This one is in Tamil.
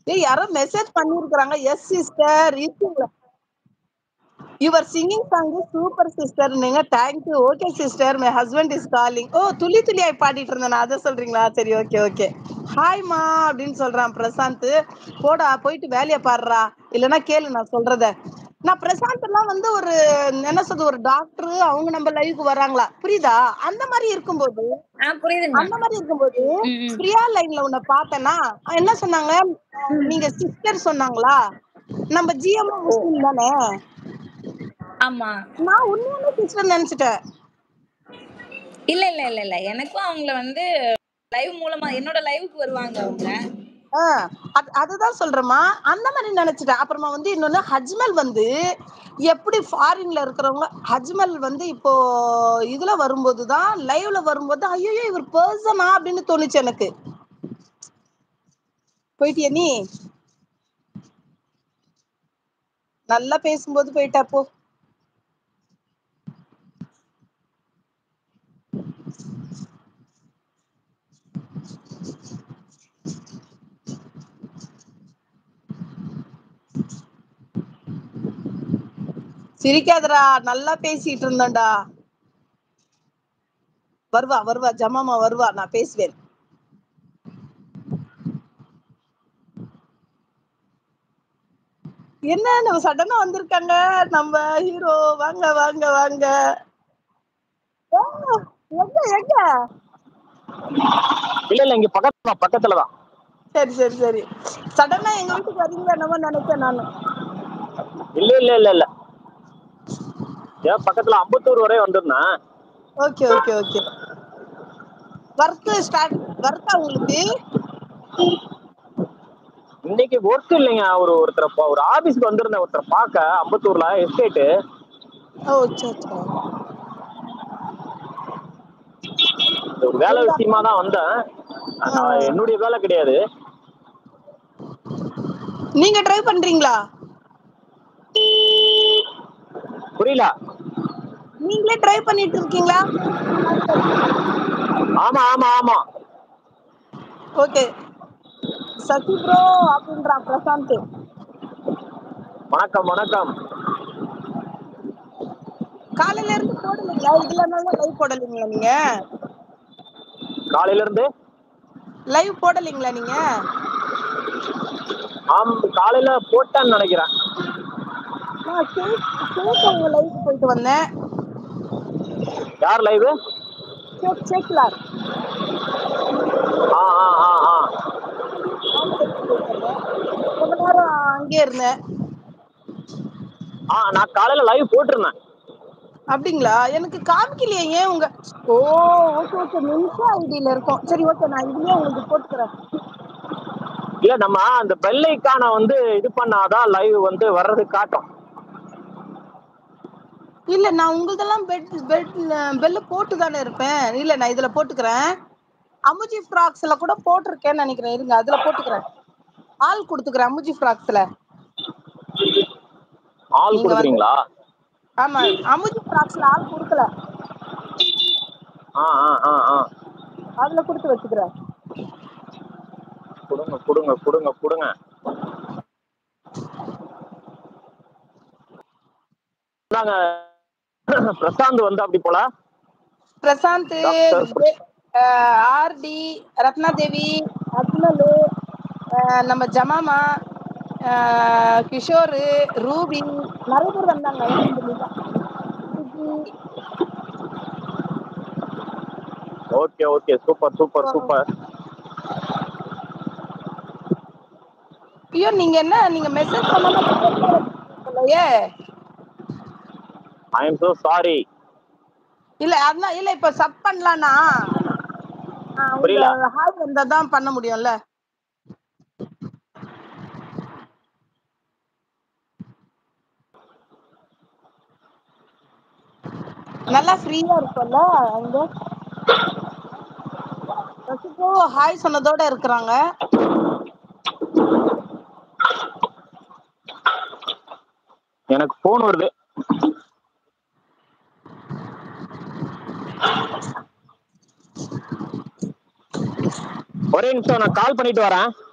ஏய் யாரோ மெசேஜ் பண்ணிருக்காங்க எஸ் சிஸ்டர் இருக்கீங்களா your singing song super sister நீங்க thank you okay sister my husband is calling oh துளி துளியாய் பாடிட்டு இருந்தேன் அதை சொல்றீங்களா சரி ஓகே ஓகே ஹாய்மா அப்படின்னு சொல்றான் பிரசாந்த் போடா போயிட்டு வேலையை பாடுறா இல்லைன்னா கேளு நான் சொல்றத நான் பிரசாந்த் எல்லாம் வந்து ஒரு என்ன சொல்றது ஒரு டாக்டர் அவங்க நம்ம லைவுக்கு வராங்களா புரியுதா அந்த மாதிரி இருக்கும்போது ஆ புரியுதுங்க அந்த மாதிரி இருக்கும்போது ம், ம். பிரியா லைன்ல உன்னை பார்த்தேன்னா என்ன சொன்னாங்க நீங்க சிஸ்டர் சொன்னாங்களா நம்ம ஜிஎம் முஸ்லிம் தானே ஆமா நான் உண்மையான சிஸ்டர் நினைச்சிட்டேன் இல்ல இல்ல இல்ல இல்ல எனக்கும் அவங்கள வந்து லைவ் மூலமா என்னோட லைவுக்கு வருவாங்க அவங்க ஆ, அது- அதுதான் சொல்றேம்மா அந்த மாதிரி நினைச்சிட்டேன் அப்புறமா வந்து இன்னொன்னு ஹஜ்மல் வந்து எப்படி ஃபாரின்ல இருக்கிறவங்க ஹஜ்மல் வந்து இப்போ இதுல வரும்போது தான் லைவ்ல வரும்போது ஐயோ இவர் பர்சனா அப்படின்னு தோணுச்சு எனக்கு போயிட்டியா நீ நல்லா பேசும்போது போயிட்டா போ சிரிக்காதடா நல்லா பேசிட்டு இருந்தேன்டா வருவா வருவா ஜமாமா வருவா நான் பேசுவேன் என்ன நம்ம சடனா வந்திருக்காங்க நம்ம ஹீரோ வாங்க வாங்க வாங்க ஆ, எங்க எங்க இல்ல இல்ல இங்க பக்கத்துல பக்கத்துல தான் சரி சரி சரி சடனா எங்க வீட்டுக்கு வரீங்களா என்னமோ நினைச்சேன் நானு இல்ல இல்ல இல்ல இல்ல ஏன் பக்கத்துல அம்பத்தூர் வரை வந்திருந்தேன் okay okay okay work start ஒர்க்கா உங்களுக்கு இன்னைக்கு ஒர்க் இல்லைங்க ஒரு ஒருத்தரை பா- ஒரு ஆபீஸ்க்கு வந்திருந்தேன் ஒருத்தரை பார்க்க அம்பத்தூர்ல எஸ்டேட்டு ஓ சரி சரி ஒரு வேலை விஷயமா தான் வந்தேன் நான் என்னுடைய வேலை கிடையாது நீங்க டிரைவ் பண்றீங்களா புரியல நீங்களே டிரைவ் பண்ணிட்டு இருக்கீங்களா ஆமா ஆமா ஆமா ஓகே சசி ப்ரோ அப்படின்றா பிரசாந்த் வணக்கம் வணக்கம் காலையில இருந்து போடலீங்களா இதுல இருந்தாலும் லைவ் போடலீங்களா நீங்க காலையில இருந்து லைவ் போடலீங்களா நீங்க ஆம் காலையில போட்டேன்னு நினைக்கிறேன் நான் சேக் சேக் உங்க லைவுக்கு போயிட்டு வந்தேன் யார் லைவ் சேக் சேக்லார் ஆ ஆ ஆ ஆ அவங்க லைவுக்கு போயிட்டு வந்தேன் ரொம்ப நேரம் அங்கேயே இருந்தேன் ஆ நான் காலையில லைவ் போட்டிருந்தேன் அப்படிங்களா எனக்கு காமிக்கலையே ஏன் உங்க ஓ ஓகே ஓகே நிமிஷம் ஐடியில இருக்கும் சரி ஓகே நான் இதுலயே உங்களுக்கு போட்டுக்கிறேன் இல்ல நம்ம அந்த பெல் ஐக்கான வந்து இது பண்ணாதான் லைவ் வந்து வர்றது காட்டும் இல்ல நான் உங்களுதெல்லாம் பெட் பெட் பெல்ல போட்டு தானே இருப்பேன் இல்ல நான் இதுல போட்டுக்கிறேன் அமுஜி ஃப்ராக்ஸ்ல கூட போட்டிருக்கேன்னு நினைக்கிறேன் இருங்க அதுல போட்டுக்கிறேன் ஆள் கொடுத்துக்கிறேன் அமுஜி ஃப்ராக்ஸ்ல ஆள் நீங்க வந்து- கொடுக்குறீங்களா ஆமா அமுஜி ஃப்ராக்ஸ்ல ஆள் கொடுக்கல ஆ ஆ ஆ ஆ அதுல கொடுத்து வச்சுக்கிறேன் கொடுங்க கொடுங்க கொடுங்க கொடுங்க நாங்க பிரசாந்த் வந்து அப்படி போல பிரசாந்த் டாக்டர். ஆர்டி ரத்னாதேவி அக்னலு அஹ், நம்ம ஜமாமா அஹ், கிஷோரு ரூபி நிறைய பேர் வந்தாங்க அல்ஹம்துலில்லாஹ். Suji, okay okay super super super ஐயோ நீங்க என்ன நீங்க மெசேஜ் பண்ணலையே ஐ எம் so சாரி இல்ல அதான் இல்ல இப்ப சப் பண்ணலாம்னா புரியல. ஹாய் வந்தா தான் பண்ண முடியும்ல நல்லா ஃப்ரீயா இருக்கும்ல அங்க ரசிகோ ஹாய் சொன்னதோட இருக்கிறாங்க எனக்கு ஃபோன் வருது ஒரே நிமிஷம் நான் கால் பண்ணிட்டு வரேன்